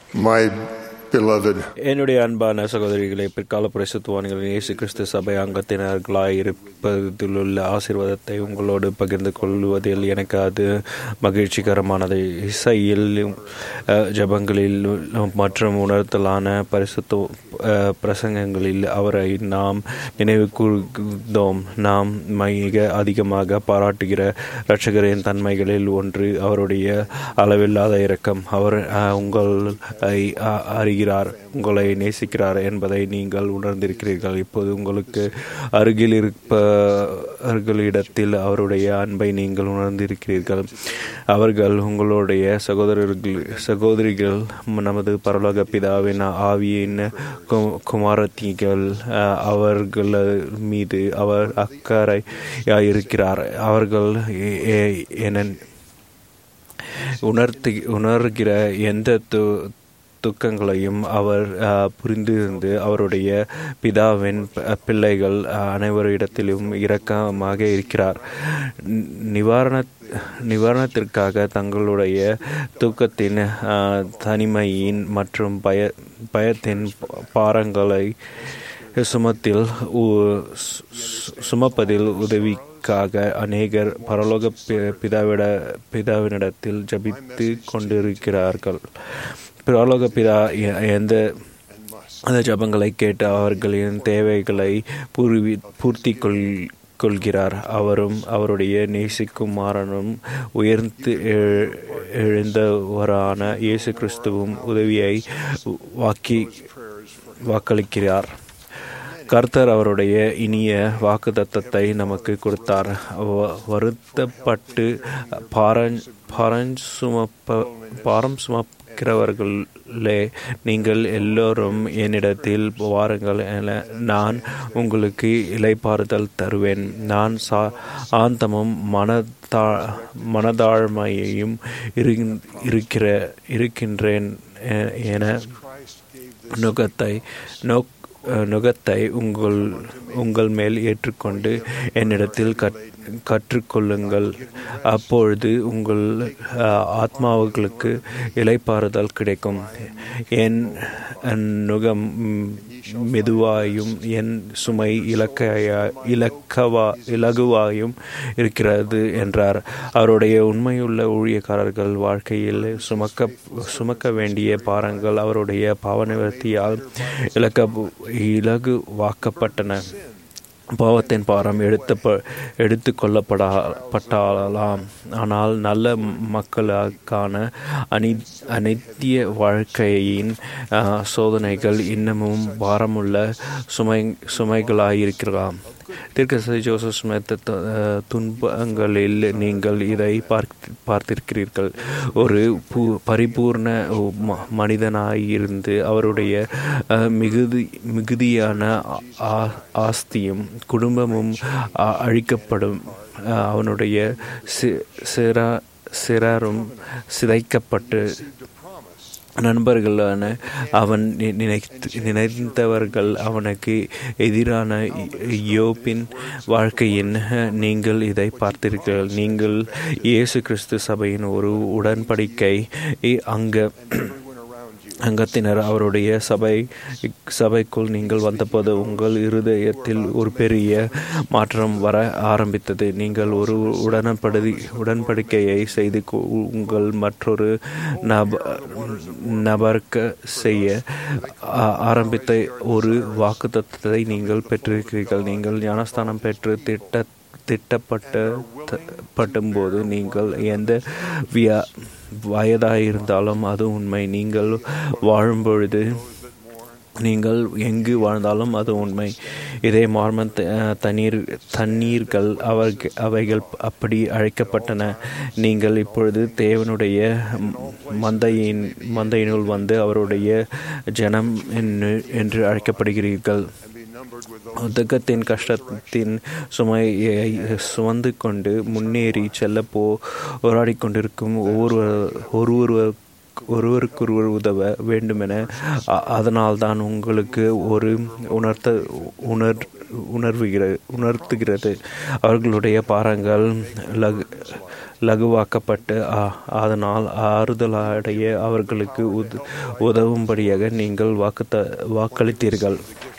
My beloved என்னுடைய அன்பான சகோதரிகளை பிற்கால பிரசுத்துவான்கள் இயேசு கிறிஸ்து சபை அங்கத்தினர்களாய் இருப்பதிலுள்ள ஆசீர்வாதத்தை உங்களோடு பகிர்ந்து கொள்வதில் எனக்கு அது மகிழ்ச்சிகரமானது இசையில் அஹ், ஜெபங்களில் மற்றும் உணர்த்தலான பரிசுத்த அஹ், பிரசங்கங்களில் அவரை நாம் நினைவு கூர்ந்தோம் நாம் மிக அதிகமாக பாராட்டுகிற இரட்சகரின் தன்மைகளில் ஒன்று அவருடைய அளவில்லாத இரக்கம் அவர் அஹ், உங்களை அ- அறிகிறார் உங்களை நேசிக்கிறார் என்பதை நீங்கள் உணர்ந்திருக்கிறீர்கள் இப்போது உங்களுக்கு அருகில் இருப்பவர்களிடத்தில் அவருடைய அன்பை நீங்கள் உணர்ந்திருக்கிறீர்கள் அவர்கள் உங்களுடைய சகோதரர்கள் சகோதரிகள் நமது பரலோக பிதாவின் ஆவியின் கு- குமாரத்திகள் அஹ், அவர்கள் மீது அவர் அக்கறை இருக்கிறார் அவர்கள் எ- எ- என உணர்த்தி உணர்கிற எந்த து துக்கங்களையும் அவர் அஹ், புரிந்திருந்து அவருடைய பிதாவின் ப- பிள்ளைகள் அஹ், அனைவரிடத்திலும் இரக்கமாக இருக்கிறார் நி- நிவாரண நிவாரணத்திற்காக தங்களுடைய தூக்கத்தின் அஹ், தனிமையின் மற்றும் பய பயத்தின் பாரங்களை சுமத்தில் உ- சு- சு- சுமப்பதில் உதவிக்காக அநேகர் பரலோக பி- பிதாவிட பிதாவினிடத்தில் ஜபித்து கொண்டிருக்கிறார்கள் பரலோக பிதா எ- எந்த அந்த ஜபங்களை கேட்டு அவர்களின் தேவைகளை பூர்வி பூர்த்தி கொள் கொள்கிறார் அவரும் அவருடைய நேசிக்கும் மாறனும் உயர்ந்து எழு- எழுந்தவரான இயேசு கிறிஸ்துவும் உதவியை வாக்கி வாக்களிக்கிறார் கர்த்தர் அவருடைய இனிய வாக்குத்தத்தத்தை நமக்கு கொடுத்தார் வ- வருத்தப்பட்டு பாரஞ் பாரஞ் சுமப்ப பாரம் சுமக்கிறவர்களே நீங்கள் எல்லோரும் என்னிடத்தில் வாருங்கள் என நான் உங்களுக்கு இலைப்பாறுதல் தருவேன் நான் சா ஆந்தமும் மனதா மனதாழ்மையையும் இருகின்- இருக்கிற இருக்கின்றேன் எ- என நுகத்தை நோக் நுகத்தை உங்கள் உங்கள் மேல் ஏற்றுக்கொண்டு என்னிடத்தில் கற் கற்றுக்கொள்ளுங்கள் அப்பொழுது உங்கள் அஹ், ஆத்மாவுகளுக்கு இலைப்பாறுதல் கிடைக்கும் என் என் நுகம் ம், மெதுவாயும் என் சுமை இலக்கையா இலக்கவா இலகுவாயும் இருக்கிறது என்றார் அவருடைய உண்மையுள்ள ஊழியக்காரர்கள் வாழ்க்கையில் சுமக்க சுமக்க வேண்டிய பாரங்கள் அவருடைய பாவநிவர்த்தியால் இலக்க இலகுவாக்கப்பட்டன பாவத்தின் பாரம் எடுத்த எடுத்து கொள்ளப்படப்பட்டாலாம் ஆனால் நல்ல மக்களுக்கான அனி அனித்திய வாழ்க்கையின் ஆஹ், சோதனைகள் இன்னமும் பாரமுள்ள சுமை சுமைகளாயிருக்கலாம் தீர்க்கசதி ஜோசப் ஸ்மித் து- அஹ், துன்பங்களில் நீங்கள் இதை பார்த்து பார்த்திருக்கிறீர்கள் ஒரு பூ பரிபூர்ண ம- மனிதனாயிருந்து அவருடைய அஹ், மிகுதி மிகுதியான ஆ- ஆஸ்தியும் குடும்பமும் அ- அழிக்கப்படும் அஹ், அவனுடைய சி சிரா சிறாரும் சிதைக்கப்பட்டு நண்பர்களான அவன் நி- நினைத்து நினைத்தவர்கள் அவனுக்கு எதிரான யோபின் வாழ்க்கையின் நீங்கள் இதை பார்த்தீர்கள் நீங்கள் இயேசு கிறிஸ்து சபையின் ஒரு உடன்படிக்கை அங்க அங்கத்தினர் அவருடைய சபை சபைக்குள் நீங்கள் வந்தபோது உங்கள் இருதயத்தில் ஒரு பெரிய மாற்றம் வர ஆரம்பித்தது நீங்கள் ஒரு உடன்படி உடன்படிக்கையை செய்து கொ- உங்கள் மற்றொரு நப நபர்க்க செய்ய ஆ- ஆரம்பித்த ஒரு வாக்குத்தத்தத்தை நீங்கள் பெற்றிருக்கிறீர்கள் நீங்கள் ஞானஸ்தானம் பெற்று திட்ட திட்டப்பட்ட த- பட்டும்போது நீங்கள் எந்த வியா வயதாயிருந்தாலும் அது உண்மை நீங்கள் வாழும்பொழுது நீங்கள் எங்கு வாழ்ந்தாலும் அது உண்மை இதே மார்மன் த- தண்ணீர் தண்ணீர்கள் அவர்கள் அவைகள் அப்படி அழைக்கப்பட்டன நீங்கள் இப்பொழுது தேவனுடைய மந்தையின் மந்தையினுள் வந்து அவருடைய ஜனம் என்று- என்று அழைக்கப்படுகிறீர்கள் துக்கத்தின் கஷ்டத்தின் சுமையை சுமந்து கொண்டு முன்னேறி செல்ல போ போராடி கொண்டிருக்கும் ஒவ்வொருவர் ஒருவர் ஒருவருக்கொருவர் உதவ வேண்டுமென அ- அதனால்தான் உங்களுக்கு ஒரு உணர்த்த உணர் உணர்வுகிற உணர்த்துகிறது அவர்களுடைய பாரங்கள் லகு லகுவாக்கப்பட்டு ஆ- அதனால் ஆறுதலடைய அவர்களுக்கு உத உதவும்படியாக நீங்கள் வாக்குத்த வாக்களித்தீர்கள்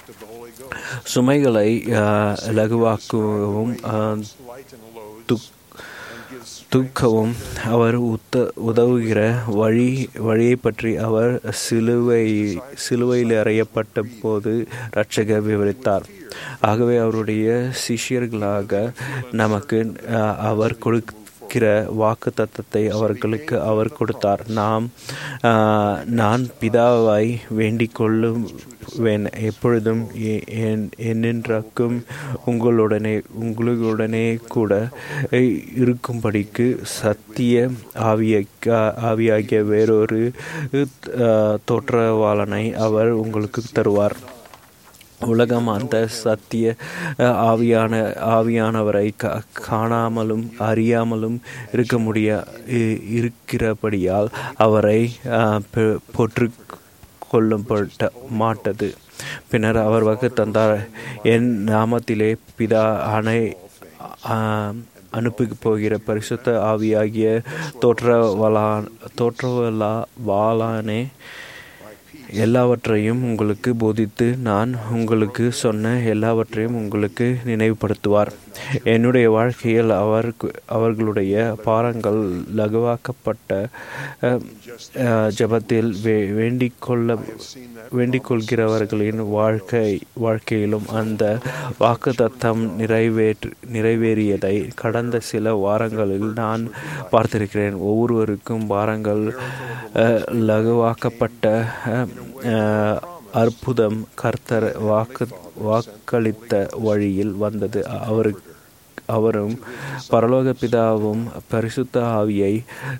சுமைகளை ஆ, லகுவாக்கவும் ஆ, துக் தூக்கவும் அவர் உத்த உதவுகிற வழி வழியை பற்றி அவர் சிலுவை சிலுவையில் அறையப்பட்ட போது இரட்சகர் விவரித்தார் ஆகவே அவருடைய சிஷ்யர்களாக நமக்கு அஹ், அவர் கொடுக்கிற வாக்கு தத்தத்தை அவர்களுக்கு அவர் கொடுத்தார் நாம் அஹ், நான் பிதாவை வேண்டிக் கொள்ளும் வேன் எப்பொழுதும் எ- என்- என்னென்றாக்கும் உங்களுடனே உங்களுடனே கூட அஹ், இருக்கும்படிக்கு சத்திய ஆவிய ஆவியாகிய வேறொரு அஹ், தோற்றவாளனை அவர் உங்களுக்கு தருவார் உலகம் அந்த சத்திய அஹ், ஆவியான ஆவியானவரை கா- காணாமலும் அறியாமலும் இருக்க முடிய இ- இருக்கிறபடியால் அவரை அஹ், பெ- பொற்றுக் கொள்ளப்பட்ட மாட்டது பின்னர் அவர் வகு தந்தார் என் நாமத்திலே பிதா அனை ஆஹ், அனுப்பி போகிற பரிசுத்த ஆவியாகிய தோற்றவலா தோற்றவலா வாளானே எல்லாவற்றையும் உங்களுக்கு போதித்து நான் உங்களுக்கு சொன்ன எல்லாவற்றையும் உங்களுக்கு நினைவுபடுத்துவார் என்னுடைய வாழ்க்கையில் அவர் அவர்களுடைய பாரங்கள் லகுவாக்கப்பட்ட அஹ், அஹ், ஜெபத்தில் வே வேண்டிக் கொள்ள வேண்டிக் கொள்கிறவர்களின் வாழ்க்கை வாழ்க்கையிலும் அந்த வாக்குத்தத்தம் நிறைவேற்று நிறைவேறியதை கடந்த சில வாரங்களில் நான் பார்த்திருக்கிறேன் ஒவ்வொருவருக்கும் பாரங்கள் அஹ், லகுவாக்கப்பட்ட அஹ், அஹ், அற்புதம் கர்த்தர் வாக்கு வாக்களித்த வழியில் வந்தது அவருக்கு அவரும் பரலோக பிதாவும் பரிசுத்த ஆவியை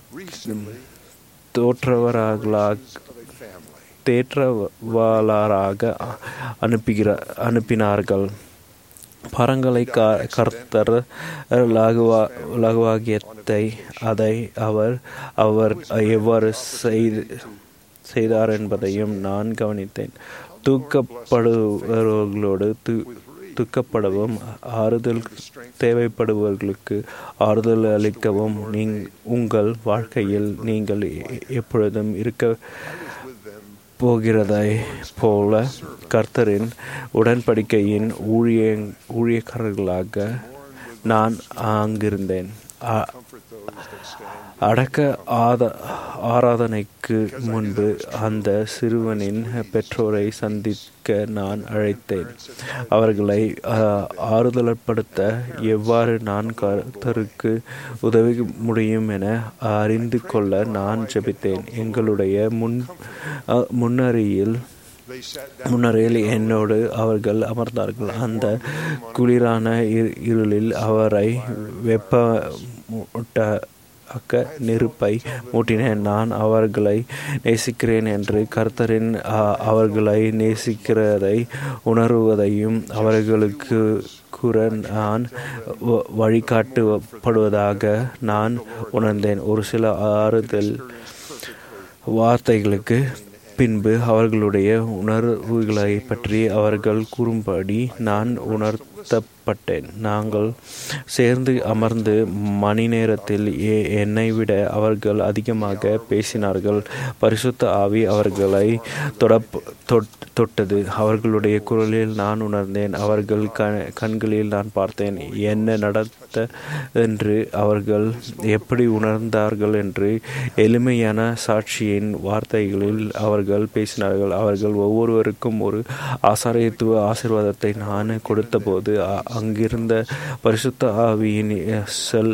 தோற்றவர்களாக தேற்றவாளராக அனுப்புகிற அனுப்பினார்கள் பரங்களை க- கர்த்தர் லகுவா லகுவாகியத்தை அதை அவர் அவர் எவ்வாறு செய்து செய்தார் என்பதையும் நான் கவனித்தேன் தூக்கப்படுபவர்களோடு து துக்கப்படவும் ஆறுதல் தேவைப்படுபவர்களுக்கு ஆறுதல் அளிக்கவும் நீங் உங்கள் வாழ்க்கையில் நீங்கள் எ- எப்பொழுதும் இருக்க போகிறதை போல கர்த்தரின் உடன்படிக்கையின் ஊழிய ஊழியக்காரர்களாக நான் அங்கிருந்தேன் அ- அடக்க ஆத ஆராதனைக்கு முன்பு அந்த சிறுவனின் பெற்றோரை சந்திக்க நான் அழைத்தேன் அவர்களை அஹ், ஆறுதல்படுத்த எவ்வாறு நான் கர்த்தருக்கு உதவி முடியும் என அறிந்து கொள்ள நான் ஜெபித்தேன் எங்களுடைய முன் அஹ், முன்னறியில் முன்னரையில் என்னோடு அவர்கள் அமர்ந்தார்கள் அந்த குளிரான இரு- இருளில் அவரை வெப்ப மூட்ட அக்க நெருப்பை மூட்டினேன் நான் அவர்களை நேசிக்கிறேன் என்று கர்த்தரின் அ- அவர்களை நேசிக்கிறதை உணர்வதையும் அவர்களுக்கு கூற நான் வ- வழிகாட்டப்படுவதாக நான் உணர்ந்தேன் ஒரு சில ஆறுதல் வார்த்தைகளுக்கு பின்பு அவர்களுடைய உணர்வுகளை பற்றி அவர்கள் கூறும்படி நான் உணர்த்தப்பட்டேன் நாங்கள் சேர்ந்து அமர்ந்து மணி நேரத்தில் எ- என்னை விட அவர்கள் அதிகமாக பேசினார்கள் பரிசுத்த ஆவி அவர்களை தொடப் தொட்- தொட்டது அவர்களுடைய குரலில் நான் உணர்ந்தேன் அவர்கள் க கண்களில் நான் பார்த்தேன் என்ன நடத்த என்று அவர்கள் எப்படி உணர்ந்தார்கள் என்று எளிமையான சாட்சியின் வார்த்தைகளில் அவர்கள் பேசினார்கள் அவர்கள் ஒவ்வொருவருக்கும் ஒரு ஆசாரியத்துவ ஆசீர்வாதத்தை நான் கொடுத்தபோது அ- அங்கிருந்த பரிசுத்த ஆவியின் செல்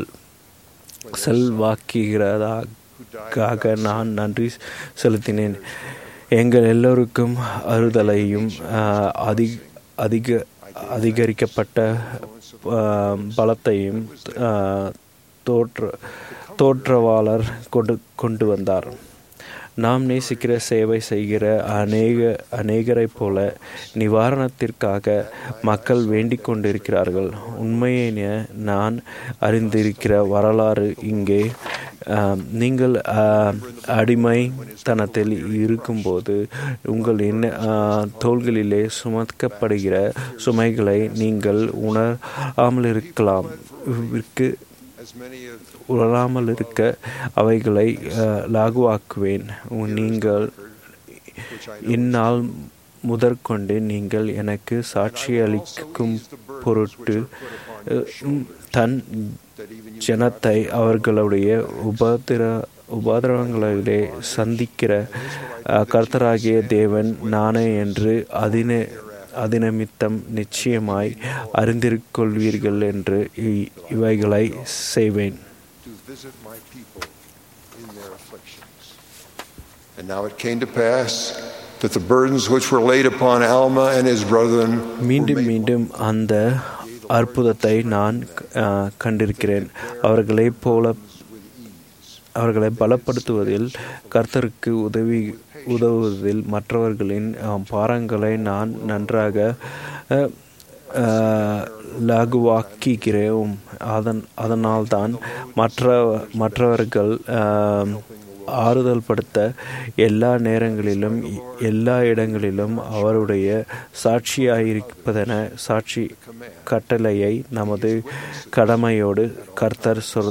செல்வாக்குகிறதாக நான் நன்றி செலுத்தினேன் எங்கள் எல்லோருக்கும் அறுதலையும் ஆஹ், அதிக அதிக அதிகரிக்கப்பட்ட ஆஹ், பலத்தையும் ஆஹ், தோற்ற தோற்றவாளர் கொண்டு கொண்டு வந்தார் நாம் நேசிக்கிற சேவை செய்கிற அநேக அநேகரைப் போல நிவாரணத்திற்காக மக்கள் வேண்டிக் கொண்டிருக்கிறார்கள் உண்மையை நான் அறிந்திருக்கிற வரலாறு இங்கே ஆம், நீங்கள் ஆம், அடிமைத்தனத்தில் இருக்கும்போது உங்கள் என்ன ஆ, தோள்களிலே சுமக்கப்படுகிற சுமைகளை நீங்கள் உணராமல் இருக்கலாம் விற்கு as many of உழலாமல் இருக்க அவைகளை அஹ், லாகுவாக்குவேன் உன் நீங்கள் which I இந்நாள் முதற்கொண்டு நீங்கள் எனக்கு சாட்சியளிக்கும் பொருட்டு அஹ், உம், தன் that even you ஜனத்தை அவர்களுடைய உபதிர உபதிரவங்களிலே சந்திக்கிற அஹ், கர்த்தராகிய தேவன் நானே என்று அதின அதினமித்தம் நிச்சயமாய் அறிந்திருக்கொள்வீர்கள் என்று இ- இவைகளை செய்வேன் to visit my people in their afflictions. And now it came to pass that the burdens which were laid upon Alma and his brethren were மீண்டும் made மீண்டும் அந்த அற்புதத்தை நான் அஹ், கண்டிருக்கிறேன் அவர்களைப் போல அவர்களை பலப்படுத்துவதில் கர்த்தருக்கு உதவி உதவுவதில் மற்றவர்களின் அஹ், பாரங்களை நான் நன்றாக அஹ், அஹ், லகுவாக்குகிறோம் அதன் அதனால்தான் மற்ற மற்றவர்கள் அஹ், ஆறுதல் படுத்த எல்லா நேரங்களிலும் எல்லா இடங்களிலும் அவருடைய சாட்சியாயிருப்பதென சாட்சி கட்டளையை நமது கடமையோடு கர்த்தர் சொல்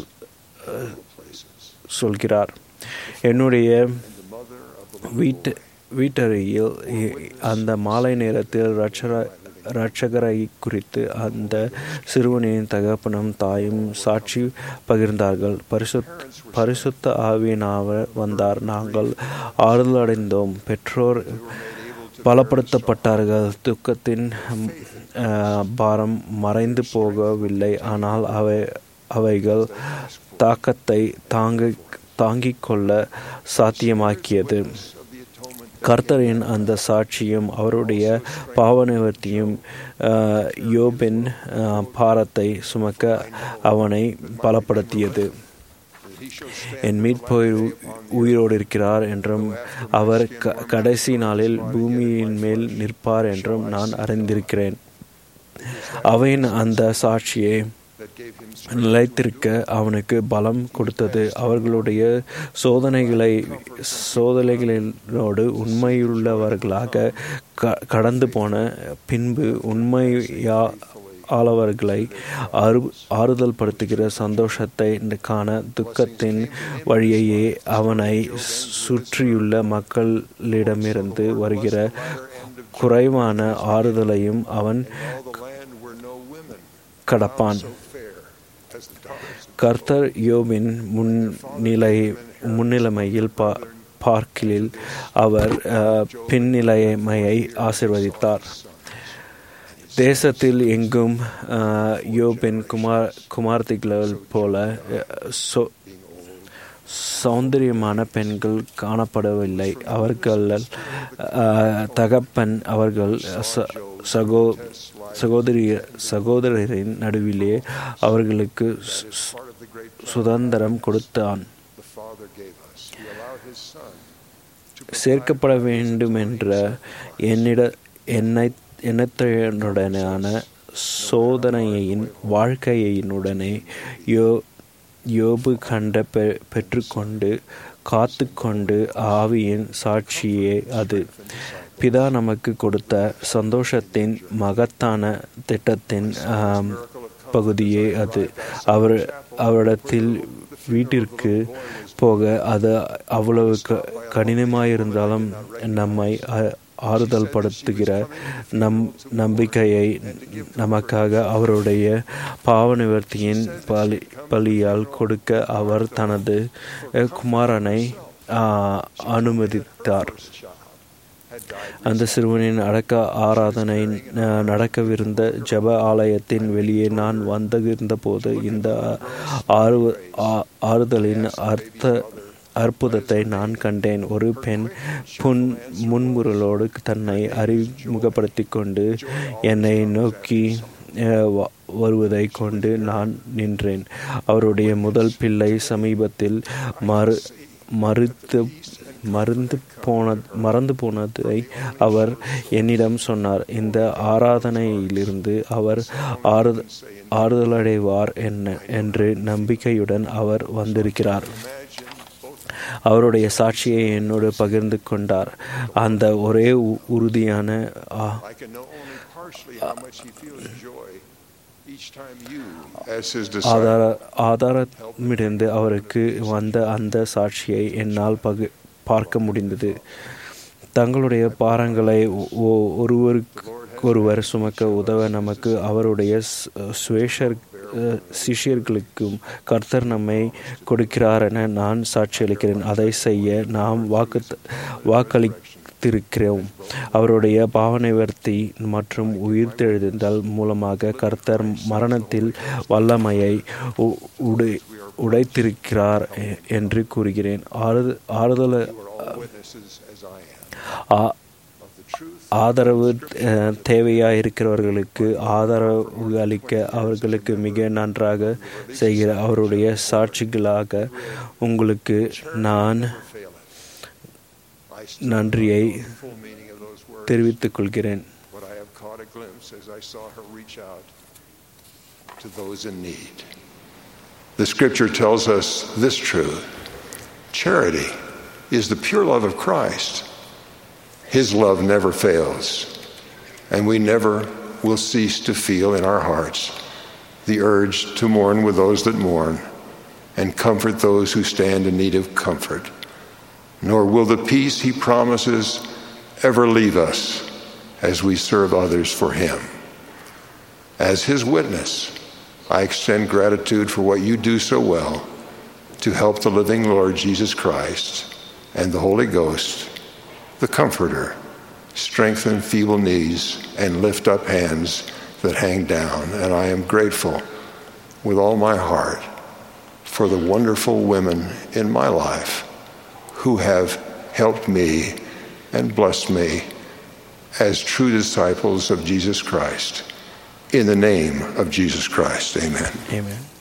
சொல்கிறார் என்னுடைய வீட்டு வீட்டறையில் இ- அந்த மாலை நேரத்தில் ரட்சர ரட்சகரை குறித்து அந்த சிறுவனின் தகப்பனும் தாயும் சாட்சி பகிர்ந்தார்கள் பரிசுத் பரிசுத்த ஆவியனாவர் வந்தார் நாங்கள் ஆறுதல் அடைந்தோம் பெற்றோர் பலப்படுத்தப்பட்டார்கள் துக்கத்தின் ம், அஹ், பாரம் மறைந்து போகவில்லை ஆனால் அவை அவைகள் தாக்கத்தை தாங்க தாங்கிக் கொள்ள சாத்தியமாக்கியது கர்த்தரின் அந்த சாட்சியும் அவருடைய பாவ நிவர்த்தியும் அஹ், யோபின் அஹ், பாரத்தை சுமக்க அவனை பலப்படுத்தியது என் மீட்போய் உயிரோடு இருக்கிறார் என்றும் அவர் க- கடைசி நாளில் பூமியின் மேல் நிற்பார் என்றும் நான் அறிந்திருக்கிறேன் அவையின் அந்த சாட்சியை that gave him நிலைத்திருக்க அவனுக்கு பலம் கொடுத்தது அவர்களுடைய சோதனைகளை சோதனைகளோடு உண்மையுள்ளவர்களாக க- கடந்து போன பின்பு உண்மையா ஆளவர்களை ஆறு ஆறுதல் படுத்துகிற சந்தோஷத்தை காண துக்கத்தின் வழியையே அவனை சுற்றியுள்ள மக்களிடமிருந்து வருகிற குறைவான ஆறுதலையும் அவன் all the land were no women கடப்பான் so fair as the daughters of கர்த்தர் யோபின் முன்னிலை முன்னிலைமையில் பா பார்க்கிலில் அவர் அஹ், பின்னிலைமையை ஆசிர்வதித்தார் தேசத்தில் எங்கும் அஹ், யோபின் குமார் குமார்த்திகள் போல அஹ், சொ- சௌந்தரியமான பெண்கள் காணப்படவில்லை அவர்கள் அஹ், தகப்பன் அவர்கள் ச- சகோ சகோதரி சகோதரரின் நடுவிலே அவர்களுக்கு சு- சு- part of the great சுதந்திரம் கொடுத்தான் the Father gave us. He allowed his Son to சேர்க்கப்பட வேண்டுமென்ற என்னிட என்னை எண்ணத்தினுடனான சோதனையின் வாழ்க்கையினுடனே யோ யோபு கண்ட பெ பெற்றுக்கொண்டு காத்து கொண்டு ஆவியின் சாட்சியே அது பிதா நமக்கு கொடுத்த சந்தோஷத்தின் மகத்தான திட்டத்தின் ஆம், பகுதியே அது அவர் அவரிடத்தில் வீட்டிற்கு போக அது அவ்வளவு க கடினமாயிருந்தாலும் நம்மை அ- ஆறுதல் படுத்துகிற நம் நம்பிக்கையை நமக்காக அவருடைய பாவ நிவர்த்தியின் பலி பலியால் கொடுக்க அவர் தனது அஹ், குமாரனை ஆஹ், அனுமதித்தார் அந்த சிறுவனின் அடக்க ஆராதனை அஹ், நடக்கவிருந்த ஜெப ஆலயத்தின் வெளியே நான் வந்திருந்த போது இந்த ஆறு ஆ- ஆறுதலின் அர்த்த அற்புதத்தை நான் கண்டேன் ஒரு பெண் புன் முன்முறலோடு தன்னை அறிமுகப்படுத்திக் கொண்டு என்னை நோக்கி அஹ், வ- வருவதை கொண்டு நான் நின்றேன் அவருடைய முதல் பிள்ளை சமீபத்தில் மறு மறுத்து மறந்து போன மறந்து போனதை அவர் என்னிடம் சொன்னார் இந்த ஆராதனையிலிருந்து அவர் ஆறு ஆறுதலடைவார் என்ன என்று நம்பிக்கையுடன் அவர் வந்திருக்கிறார் அவருடைய சாட்சியை என்னோடு பகிர்ந்து கொண்டார் அந்த ஒரே உ- உறுதியான ஆ, I can know only partially how much he feels joy Each time you, as his disciple, ஆதார ஆதாரமிருந்து அவருக்கு வந்த அந்த சாட்சியை என்னால் பகு பார்க்க முடிந்தது தங்களுடைய பாரங்களை ஒ- ஒ- ஒருவருக்கொருவர் சுமக்க உதவ நமக்கு அவருடைய ஸ்- சுவேஷர் அஹ், சிஷ்யர்களுக்கும் கர்த்தர் நம்மை கொடுக்கிறார் என நான் சாட்சியளிக்கிறேன் அதை செய்ய நாம் வாக்கு வாக்களித்திருக்கிறோம் அவருடைய பாவனைவர்த்தி மற்றும் உயிர்த்தெழுதல் மூலமாக கர்த்தர் மரணத்தில் வல்லமையை உ- உடை உடைத்திருக்கிறார் எ- என்று கூறுகிறேன் ஆறுத ஆறுதல் you are all witnesses as I am ah- of the truth ஆதரவு அஹ், தேவையாக இருக்கிறவர்களுக்கு ஆதரவு அளிக்க அவர்களுக்கு மிக நன்றாக செய்கிற அவருடைய சாட்சிகளாக உங்களுக்கு நான் faileth. I still நன்றியை know the full meaning of those words, தெரிவித்துக் கொள்கிறேன் but I have caught a glimpse as I saw her reach out to those in need. The scripture tells us this truth charity is the pure love of Christ. His love never fails, and we never will cease to feel in our hearts the urge to mourn with those that mourn and comfort those who stand in need of comfort. Nor will the peace he promises ever leave us as we serve others for him. As his witness, I extend gratitude for what you do so well to help the living Lord Jesus Christ and the Holy Ghost, the Comforter, strengthen feeble knees and lift up hands that hang down. And I am grateful with all my heart for the wonderful women in my life who have helped me and blessed me as true disciples of Jesus Christ. In the name of Jesus Christ, amen. Amen.